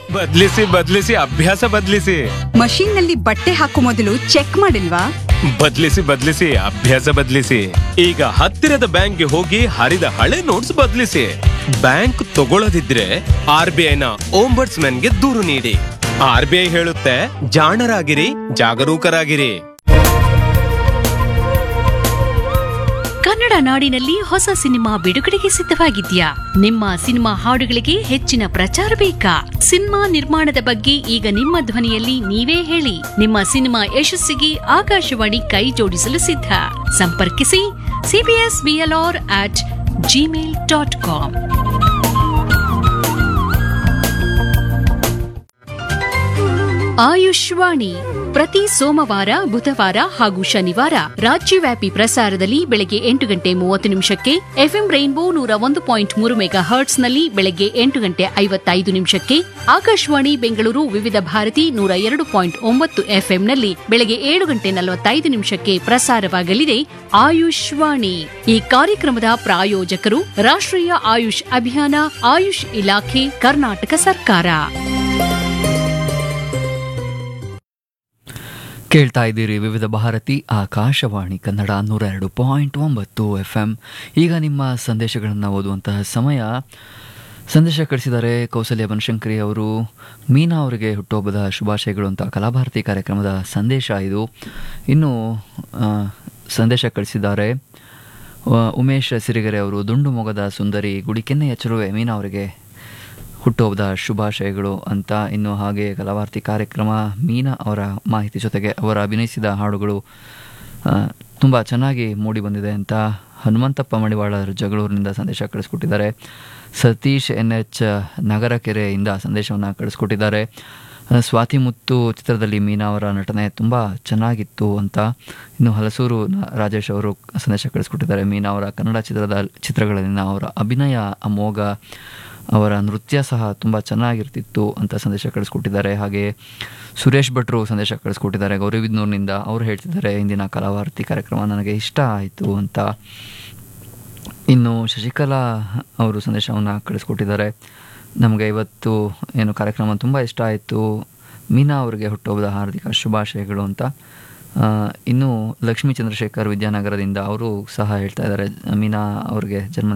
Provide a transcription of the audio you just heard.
ಬದ್ಲಿಸಿ ಬದ್ಲಿಸಿ ಅಭ್ಯಾಸ ಬದ್ಲಿಸಿ ಮಷೀನ್ ನಲ್ಲಿ ಬಟ್ಟೆ ಹಾಕೋ ಮೊದಲು ಚೆಕ್ ಮಾಡಿಲ್ವಾ ಬದ್ಲಿಸಿ ಬದ್ಲಿಸಿ ಅಭ್ಯಾಸ ಬದ್ಲಿಸಿ ಈಗ ಹತ್ತಿರದ ಬ್ಯಾಂಕ್ಗೆ ಹೋಗಿ ಹರಿದ ಹಳೆ ನೋಟ್ಸ್ ಬದ್ಲಿಸಿ ಬ್ಯಾಂಕ್ ತಗೊಳ್ಳದಿದ್ರೆ ಆರ್ ಬಿ ಐನ ಗೆ ದೂರು ನೀಡಿ ಆರ್ ಬಿ ಐ ಹೇಳುತ್ತೆ ಜಾಣರಾಗಿರಿ ಜಾಗರೂಕರಾಗಿರಿ ಕನ್ನಡ ನಾಡಿನಲ್ಲಿ ಹೊಸ ಸಿನಿಮಾ ಬಿಡುಗಡೆಗೆ ಸಿದ್ಧವಾಗಿದ್ಯಾ ನಿಮ್ಮ ಸಿನಿಮಾ ಹಾಡುಗಳಿಗೆ ಹೆಚ್ಚಿನ ಪ್ರಚಾರ ಬೇಕಾ ಸಿನಿಮಾ ನಿರ್ಮಾಣದ ಬಗ್ಗೆ ಈಗ ನಿಮ್ಮ ಧ್ವನಿಯಲ್ಲಿ ನೀವೇ ಹೇಳಿ ನಿಮ್ಮ ಸಿನಿಮಾ ಯಶಸ್ಸಿಗೆ ಆಕಾಶವಾಣಿ ಕೈ ಜೋಡಿಸಲು ಸಿದ್ಧ ಸಂಪರ್ಕಿಸಿ CBS BLR at Gmail dot com Ayushvani ಪ್ರತಿ ಸೋಮವಾರ ಬುಧವಾರ ಹಾಗೂ ಶನಿವಾರ ರಾಜ್ಯವ್ಯಾಪಿ ಪ್ರಸಾರದಲ್ಲಿ ಬೆಳಗ್ಗೆ ಎಂಟು ಗಂಟೆ ಮೂವತ್ತು ನಿಮಿಷಕ್ಕೆ ಎಫ್ಎಂ ರೈನ್ಬೋ ನೂರ ಒಂದು ಪಾಯಿಂಟ್ ಮೂರು ಮೆಗಾ ಹರ್ಟ್ಸ್ನಲ್ಲಿ ಬೆಳಗ್ಗೆ ಎಂಟು ಗಂಟೆ ಐವತ್ತೈದು ನಿಮಿಷಕ್ಕೆ ಆಕಾಶವಾಣಿ ಬೆಂಗಳೂರು ವಿವಿಧ ಭಾರತಿ ನೂರ ಎರಡು ಪಾಯಿಂಟ್ ಒಂಬತ್ತು ಎಫ್ಎಂನಲ್ಲಿ ಬೆಳಗ್ಗೆ ಏಳು ಗಂಟೆ ನಲವತ್ತೈದು ನಿಮಿಷಕ್ಕೆ ಪ್ರಸಾರವಾಗಲಿದೆ ಆಯುಷ್ವಾಣಿ ಈ ಕಾರ್ಯಕ್ರಮದ ಪ್ರಾಯೋಜಕರು ರಾಷ್ಟ್ರೀಯ ಆಯುಷ್ ಅಭಿಯಾನ ಆಯುಷ್ ಇಲಾಖೆ ಕರ್ನಾಟಕ ಸರ್ಕಾರ ಕೇಳ್ತಾ ಇದ್ದೀರಿ ವಿವಿಧ ಭಾರತಿ ಆಕಾಶವಾಣಿ ಕನ್ನಡ ನೂರ ಎರಡು ಪಾಯಿಂಟ್ ಒಂಬತ್ತು ಎಫ್ ಎಂ ಈಗ ನಿಮ್ಮ ಸಂದೇಶಗಳನ್ನು ಓದುವಂತಹ ಸಮಯ ಸಂದೇಶ ಕಳಿಸಿದ್ದಾರೆ ಕೌಸಲ್ಯ ಬನಶಂಕರಿ ಅವರು ಮೀನಾ ಅವರಿಗೆ ಹುಟ್ಟುಹಬ್ಬದ ಶುಭಾಶಯಗಳು ಅಂತ ಕಲಾಭಾರತಿ ಕಾರ್ಯಕ್ರಮದ ಸಂದೇಶ ಇದು ಇನ್ನು ಆ, ಸಂದೇಶ ಕಳಿಸಿದ್ದಾರೆ ಆ, ಉಮೇಶ್ ಸಿರಿಗೆರೆ ಅವರು ದುಂಡು ಮೊಗದ ಸುಂದರಿ ಗುಡಿ ಕೆನ್ನೆಯ ಚಲುವೆ ಮೀನಾ ಅವರಿಗೆ ಹುಟ್ಟುಹಬ್ಬದ ಶುಭಾಶಯಗಳು ಅಂತ ಇನ್ನು ಹಾಗೆ ಕಲಾವಾರ್ತಿ ಕಾರ್ಯಕ್ರಮ ಮೀನಾ ಅವರ ಮಾಹಿತಿ ಜೊತೆಗೆ ಅವರು ಅಭಿನಯಿಸಿದ ಹಾಡುಗಳು ತುಂಬ ಚೆನ್ನಾಗಿ ಮೂಡಿ ಬಂದಿದೆ ಅಂತ ಹನುಮಂತಪ್ಪ ಮಡಿವಾಳರು ಜಗಳೂರಿನಿಂದ ಸಂದೇಶ ಕಳಿಸ್ಕೊಟ್ಟಿದ್ದಾರೆ ಸತೀಶ್ ಎನ್ ಎಚ್ ನಗರಕೆರೆಯಿಂದ ಸಂದೇಶವನ್ನು ಕಳಿಸ್ಕೊಟ್ಟಿದ್ದಾರೆ ಆ, ಸ್ವಾತಿ ಮುತ್ತು ಚಿತ್ರದಲ್ಲಿ ಮೀನಾ ಅವರ ನಟನೆ ತುಂಬ ಚೆನ್ನಾಗಿತ್ತು ಅಂತ ಇನ್ನು ಹಲಸೂರು ನ- ರಾಜೇಶ್ ಅವರು ಸಂದೇಶ ಕಳಿಸ್ಕೊಟ್ಟಿದ್ದಾರೆ ಮೀನಾ ಅವರ ಕನ್ನಡ ಚಿತ್ರದ ಚಿತ್ರಗಳಲ್ಲಿನ ಅವರ ಅಭಿನಯ ಅಮೋಘ ಅವರ ನೃತ್ಯ ಸಹ ತುಂಬ ಚೆನ್ನಾಗಿರ್ತಿತ್ತು ಅಂತ ಸಂದೇಶ ಕಳಿಸ್ಕೊಟ್ಟಿದ್ದಾರೆ ಹಾಗೆ ಸುರೇಶ್ ಭಟ್ರು ಸಂದೇಶ ಕಳಿಸ್ಕೊಟ್ಟಿದ್ದಾರೆ ಗೌರಿಬಿದ್ನೂರಿನಿಂದ ಅವರು ಹೇಳ್ತಿದ್ದಾರೆ ಇಂದಿನ ಕಲಾವಾರ್ತಿ ಕಾರ್ಯಕ್ರಮ ನನಗೆ ಇಷ್ಟ ಆಯಿತು ಅಂತ ಇನ್ನು ಶಶಿಕಲಾ ಅವರು ಸಂದೇಶವನ್ನು ಕಳಿಸ್ಕೊಟ್ಟಿದ್ದಾರೆ ನಮಗೆ ಇವತ್ತು ಏನು ಕಾರ್ಯಕ್ರಮ ತುಂಬ ಇಷ್ಟ ಆಯಿತು ಮೀನಾ ಅವರಿಗೆ ಹುಟ್ಟುಹಬ್ಬದ ಹಾರ್ದಿಕ ಶುಭಾಶಯಗಳು ಅಂತ ಆ, ಇನ್ನು ಲಕ್ಷ್ಮೀ ಚಂದ್ರಶೇಖರ್ ವಿದ್ಯಾನಗರದಿಂದ ಅವರು ಸಹ ಹೇಳ್ತಾ ಇದ್ದಾರೆ ಮೀನಾ ಅವರಿಗೆ ಜನ್ಮ